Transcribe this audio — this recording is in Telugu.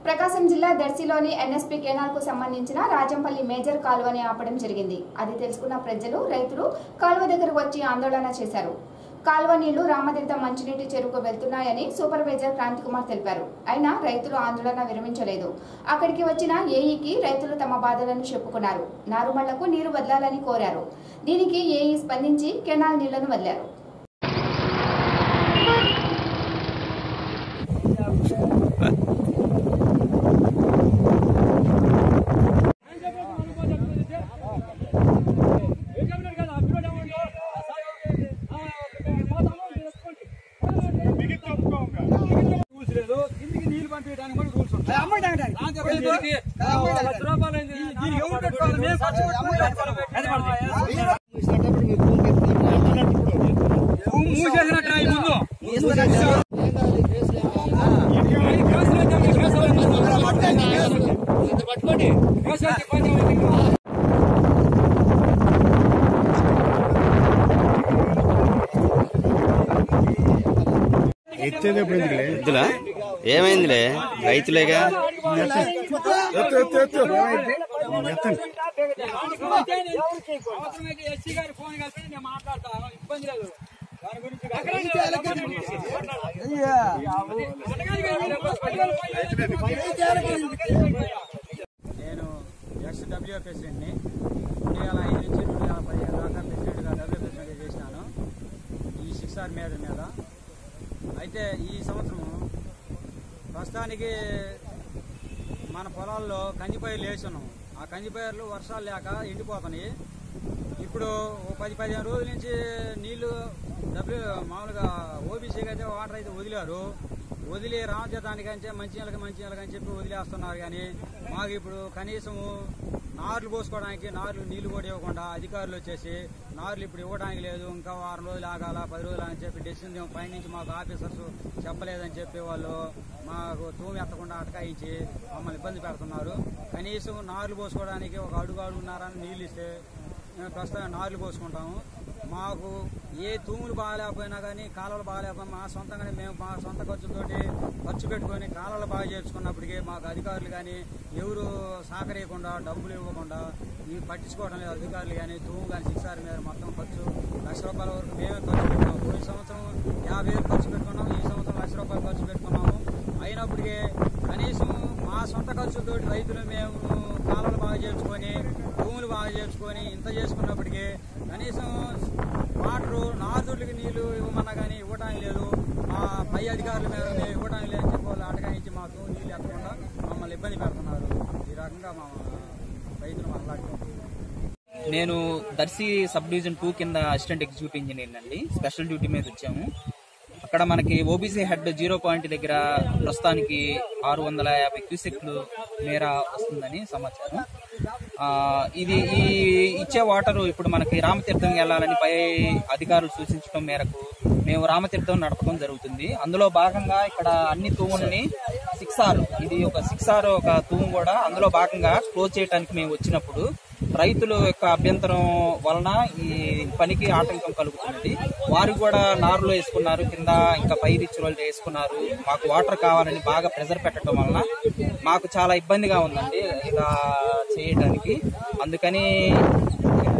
ప్రకాశం జిల్లా దర్శిలోని ఎన్ఎస్పీ కెనాల్ కు సంబంధించిన రాజంపల్లి మేజర్ కాలువని ఆపడం జరిగింది అది తెలుసుకున్న ప్రజలు రైతులు కాలువ దగ్గరకు వచ్చి ఆందోళన చేశారు కాలువ నీళ్లు రామతీర్థం మంచినీటి చెరువుకు వెళ్తున్నాయని సూపర్వైజర్ క్రాంతికుమార్ తెలిపారు అయినా రైతులు ఆందోళన విరమించలేదు అక్కడికి వచ్చిన ఏఈకి రైతులు తమ బాధలను చెప్పుకున్నారు నారుమళ్లకు నీరు వదలాలని కోరారు దీనికి ఏఈ స్పందించి కెనాల్ నీళ్లను వదిలారు రూల్స్ లేదు కిందికి నీళ్లు పంపించడానికి కూడా రూల్స్ ఉంటాయి దీనికి దీనికి ఎవరు పెట్టుకోవాలి మేము ఖర్చు మూసేసినట్టు ఈ ముందు ఎద్దులా ఏమైందిలే రైతులేగా అవసరమైతే ఎస్సీ గారి ఫోన్ కలిపి నేను మాట్లాడతా ఇబ్బంది లేదు దాని గురించి నేను ఎక్స్ డబ్ల్యూ ప్రెసిడెంట్ని రెండు వేల ఐదు నుంచి రెండు వేల పదిహేను దాకా ప్రెసిడెంట్గా డబ్ల్యూ ప్రెసిడెంట్ చేసినాను ఈ సిక్స్ ఆర్ మీద మీద అయితే ఈ సంవత్సరం ప్రస్తుతానికి మన పొలాల్లో కందిపైర్లు వేసున్నాం ఆ కందిపైర్లు వర్షాలు లేక ఎండిపోతున్నాయి ఇప్పుడు ఓ పది పదిహేను రోజుల నుంచి నీళ్లు డబ్ల్యూ మామూలుగా ఓబీసీకి అయితే వాటర్ అయితే వదిలారు వదిలి రామచేతానికంటే మంచి నీళ్ళకి మంచి నీళ్ళకి అని చెప్పి వదిలేస్తున్నారు కానీ మాకు ఇప్పుడు కనీసం నార్లు పోసుకోవడానికి నార్లు నీళ్లు కూడా ఇవ్వకుండా అధికారులు వచ్చేసి నార్లు ఇప్పుడు ఇవ్వడానికి లేదు ఇంకా వారం రోజులు ఆగాల పది రోజులు అని చెప్పి డెసిషన్ పైనుంచి మాకు ఆఫీసర్స్ చెప్పలేదని చెప్పి వాళ్ళు మాకు తూమి ఎత్తకుండా అటకాయించి మమ్మల్ని ఇబ్బంది పెడుతున్నారు కనీసం నార్లు పోసుకోవడానికి ఒక అడుగు అడుగున్నారని నీళ్ళు ఇస్తే మేము ప్రస్తుతం నార్లు పోసుకుంటాము మాకు ఏ తూములు బాగాలేకపోయినా కానీ కాలువలు బాగాలేకపోయినా మా సొంతంగానే మేము మా సొంత ఖర్చుతోటి ఖర్చు పెట్టుకొని కాలువలు బాగా చేసుకున్నప్పటికీ మాకు అధికారులు కానీ ఎవరు సహకరియకుండా డబ్బులు ఇవ్వకుండా ఇవి పట్టించుకోవడం లేదు అధికారులు కానీ తూము కానీ శిక్షారి మీద మొత్తం ఖర్చు లక్ష రూపాయల వరకు మేమే ఖర్చు పెట్టుకున్నాం పోయిన సంవత్సరం యాభై వేలు ఖర్చు పెట్టుకున్నాం ఈ సంవత్సరం లక్ష రూపాయలు ఖర్చు పెట్టుకున్నాము అయినప్పటికీ కనీసం మా సొంత ఖర్చుతోటి రైతులు మేము కాలువలు బాగా చేసుకొని భూములు బాగా చేసుకొని ఇంత చేసుకున్నప్పటికీ కనీసం వాటరు నాదుడికి నీళ్లు ఇవ్వమన్నా కానీ ఇవ్వడానికి లేదు మా పై అధికారుల మీద మేము ఇవ్వడానికి లేదని చెప్పి వాళ్ళు అటకాయించి మాకు నీళ్లు ఎక్కకుండా మమ్మల్ని ఇబ్బంది పెడుతున్నారు ఈ రకంగా మా రైతులు మాట్లాడుకుంటున్నారు నేను దర్శి సబ్ డివిజన్ టూ కింద అసిస్టెంట్ ఎగ్జిక్యూటివ్ ఇంజనీర్ అండి స్పెషల్ డ్యూటీ మీద వచ్చాము అక్కడ మనకి ఓబీసీ హెడ్ జీరో పాయింట్ దగ్గర ప్రస్తుతానికి ఆరు వందల యాభై క్యూసెక్లు మేర వస్తుందని సమాచారం ఆ, ఇది ఈ ఇచ్చే వాటర్ ఇప్పుడు మనకి రామతీర్థం వెళ్ళాలని పై అధికారులు సూచించడం మేరకు మేము రామతీర్థం నడపడం జరుగుతుంది అందులో భాగంగా ఇక్కడ అన్ని తూముల్ని సిక్స్ ఆర్ ఇది ఒక సిక్స్ ఆర్ ఒక తూము కూడా అందులో భాగంగా క్లోజ్ చేయడానికి మేము వచ్చినప్పుడు రైతుల యొక్క అభ్యంతరం వలన ఈ పనికి ఆటంకం కలుగుతున్నది వారు కూడా నారులో వేసుకున్నారు కింద ఇంకా పై రిచ్చువల్ వేసుకున్నారు మాకు వాటర్ కావాలని బాగా ప్రెజర్ పెట్టడం వలన మాకు చాలా ఇబ్బందిగా ఉందండి ఇలా చేయడానికి అందుకని